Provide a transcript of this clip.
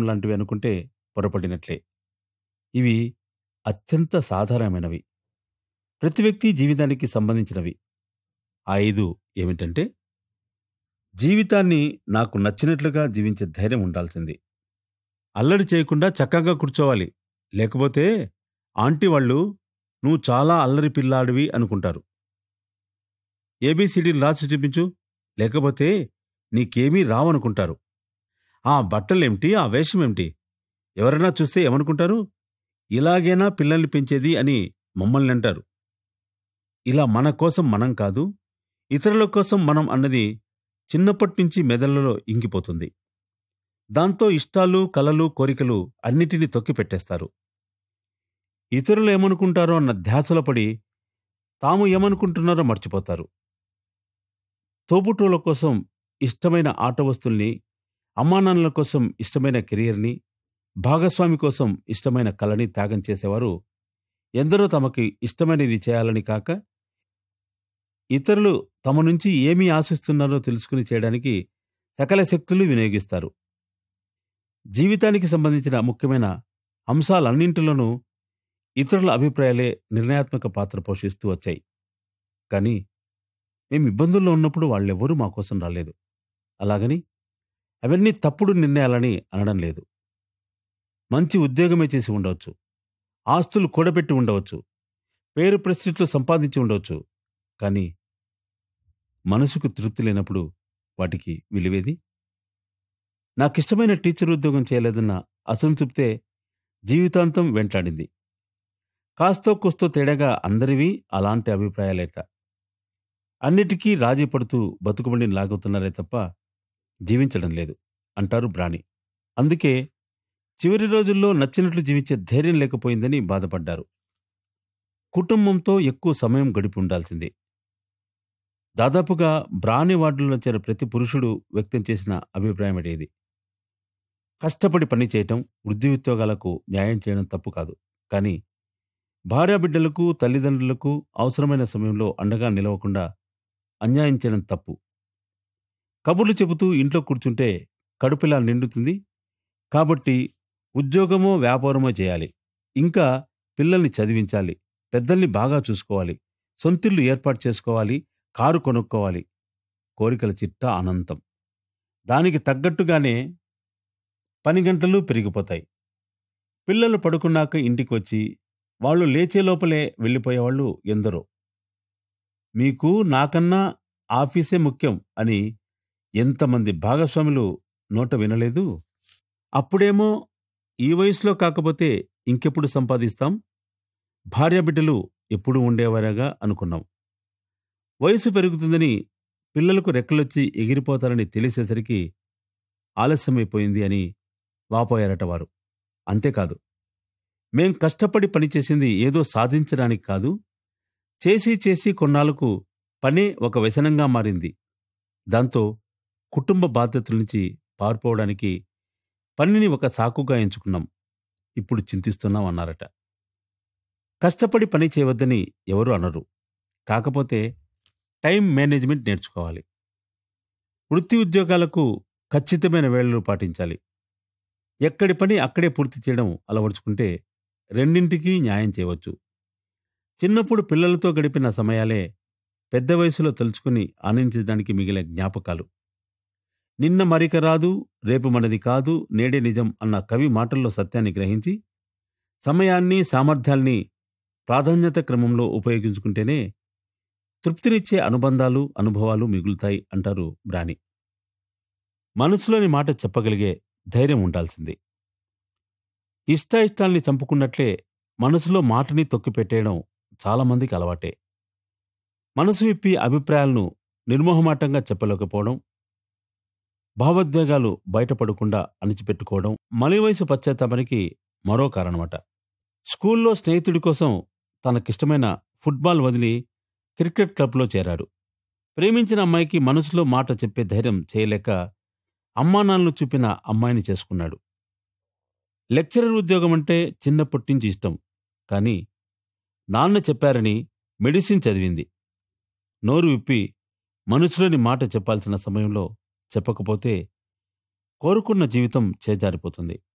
లాంటివి అనుకుంటే పొరపడినట్లే ఇవి అత్యంత సాధారణమైనవి ప్రతి వ్యక్తి జీవితానికి సంబంధించినవి ఆ ఐదు ఏమిటంటే జీవితాన్ని నాకు నచ్చినట్లుగా జీవించే ధైర్యం ఉండాల్సింది అల్లరి చేయకుండా చక్కగా కూర్చోవాలి లేకపోతే ఆంటీ వాళ్ళు నువ్వు చాలా అల్లరి పిల్లాడివి అనుకుంటారు ఏబీసీడీలు రాసి చూపించు లేకపోతే నీకేమీ రావనుకుంటారు ఆ బట్టలేమిటి ఆ వేషం ఏమిటి ఎవరైనా చూస్తే ఏమనుకుంటారు ఇలాగేనా పిల్లల్ని పెంచేది అని మమ్మల్ని అంటారు ఇలా మన కోసం మనం కాదు ఇతరుల కోసం మనం అన్నది చిన్నప్పటి నుంచి మెదళ్లలో ఇంకిపోతుంది దాంతో ఇష్టాలు కలలు కోరికలు అన్నిటినీ తొక్కి పెట్టేస్తారు ఇతరులు ఏమనుకుంటారో అన్న ధ్యాసలో పడి తాము ఏమనుకుంటున్నారో మర్చిపోతారు తోబుట్టువుల కోసం ఇష్టమైన ఆట వస్తుల్ని అమ్మానాన్నల కోసం ఇష్టమైన కెరియర్ని భాగస్వామి కోసం ఇష్టమైన కళని త్యాగం చేసేవారు ఎందరో తమకి ఇష్టమైనది చేయాలని కాక ఇతరులు తమ నుంచి ఏమీ ఆశిస్తున్నారో తెలుసుకుని చేయడానికి సకల శక్తులు వినియోగిస్తారు జీవితానికి సంబంధించిన ముఖ్యమైన అంశాలన్నింటిలోనూ ఇతరుల అభిప్రాయాలే నిర్ణయాత్మక పాత్ర పోషిస్తూ వచ్చాయి కానీ మేము ఇబ్బందుల్లో ఉన్నప్పుడు వాళ్ళెవ్వరూ మా కోసం రాలేదు అలాగని అవన్నీ తప్పుడు నిర్ణయాలని అనడం లేదు మంచి ఉద్యోగమే చేసి ఉండవచ్చు ఆస్తులు కూడబెట్టి ఉండవచ్చు పేరు ప్రసిద్ధులు సంపాదించి ఉండవచ్చు కానీ మనసుకు తృప్తి లేనప్పుడు వాటికి విలువేది నాకిష్టమైన టీచర్ ఉద్యోగం చేయలేదన్న అసంతృప్తే జీవితాంతం వెంటాడింది కాస్తో కూస్తో తేడాగా అందరివి అలాంటి అభిప్రాయాలేట అన్నిటికీ రాజీ పడుతూ బతుకుబండిని లాగుతున్నారే తప్ప జీవించడం లేదు అంటారు బ్రాణి అందుకే చివరి రోజుల్లో నచ్చినట్లు జీవించే ధైర్యం లేకపోయిందని బాధపడ్డారు కుటుంబంతో ఎక్కువ సమయం గడిపి ఉండాల్సిందే దాదాపుగా బ్రాని వార్డులో చేరిన ప్రతి పురుషుడు వ్యక్తం చేసిన అభిప్రాయం అడేది కష్టపడి పని చేయటం వృద్ధి ఉద్యోగాలకు న్యాయం చేయడం తప్పు కాదు కానీ భార్యాబిడ్డలకు తల్లిదండ్రులకు అవసరమైన సమయంలో అండగా నిలవకుండా అన్యాయం చేయడం తప్పు కబుర్లు చెబుతూ ఇంట్లో కూర్చుంటే కడుపులా నిండుతుంది కాబట్టి ఉద్యోగమో వ్యాపారమో చేయాలి ఇంకా పిల్లల్ని చదివించాలి పెద్దల్ని బాగా చూసుకోవాలి సొంతిల్లు ఏర్పాటు చేసుకోవాలి కారు కొనుక్కోవాలి కోరికల చిట్టా అనంతం దానికి తగ్గట్టుగానే పని గంటలు పెరిగిపోతాయి పిల్లలు పడుకున్నాక ఇంటికి వచ్చి వాళ్ళు లేచే లోపలే వెళ్ళిపోయేవాళ్ళు ఎందరో మీకు నాకన్నా ఆఫీసే ముఖ్యం అని ఎంతమంది భాగస్వాములు నోట వినలేదు అప్పుడేమో ఈ వయసులో కాకపోతే ఇంకెప్పుడు సంపాదిస్తాం భార్యాబిడ్డలు ఎప్పుడు ఉండేవారగా అనుకున్నాం వయసు పెరుగుతుందని పిల్లలకు రెక్కలొచ్చి ఎగిరిపోతారని తెలిసేసరికి ఆలస్యమైపోయింది అని వాపోయారట వారు అంతేకాదు మేం కష్టపడి పనిచేసింది ఏదో సాధించడానికి కాదు చేసి చేసి కొన్నాళ్లకు పనే ఒక వ్యసనంగా మారింది దాంతో కుటుంబ బాధ్యతల నుంచి పారిపోవడానికి పనిని ఒక సాకుగా ఎంచుకున్నాం ఇప్పుడు చింతిస్తున్నాం అన్నారట కష్టపడి పని చేయవద్దని ఎవరు అనరు కాకపోతే టైం మేనేజ్మెంట్ నేర్చుకోవాలి వృత్తి ఉద్యోగాలకు ఖచ్చితమైన వేళలు పాటించాలి ఎక్కడి పని అక్కడే పూర్తి చేయడం అలవరుచుకుంటే రెండింటికి న్యాయం చేయవచ్చు చిన్నప్పుడు పిల్లలతో గడిపిన సమయాలే పెద్ద వయసులో తలుచుకుని ఆనందించడానికి మిగిలే జ్ఞాపకాలు నిన్న మరిక రాదు రేపు మనది కాదు నేడే నిజం అన్న కవి మాటల్లో సత్యాన్ని గ్రహించి సమయాన్ని సామర్థ్యాల్ని ప్రాధాన్యత క్రమంలో ఉపయోగించుకుంటేనే తృప్తినిచ్చే అనుబంధాలు అనుభవాలు మిగులుతాయి అంటారు బ్రాని మనసులోని మాట చెప్పగలిగే ధైర్యం ఉండాల్సింది ఇష్టాయిష్టాల్ని చంపుకున్నట్లే మనసులో మాటని తొక్కిపెట్టేయడం చాలామందికి అలవాటే మనసు విప్పి అభిప్రాయాలను నిర్మోహమాటంగా చెప్పలేకపోవడం భావోద్వేగాలు బయటపడకుండా అణిచిపెట్టుకోవడం మలి వయసు పశ్చాత్తాపానికి మరో కారణమట స్కూల్లో స్నేహితుడి కోసం తనకిష్టమైన ఫుట్బాల్ వదిలి క్రికెట్ క్లబ్లో చేరాడు ప్రేమించిన అమ్మాయికి మనసులో మాట చెప్పే ధైర్యం చేయలేక అమ్మానాన్నలు చూపిన అమ్మాయిని చేసుకున్నాడు లెక్చరర్ ఉద్యోగం అంటే చిన్నప్పటి నుంచి ఇష్టం కానీ నాన్న చెప్పారని మెడిసిన్ చదివింది నోరు విప్పి మనసులోని మాట చెప్పాల్సిన సమయంలో చెప్పకపోతే కోరుకున్న జీవితం చేజారిపోతుంది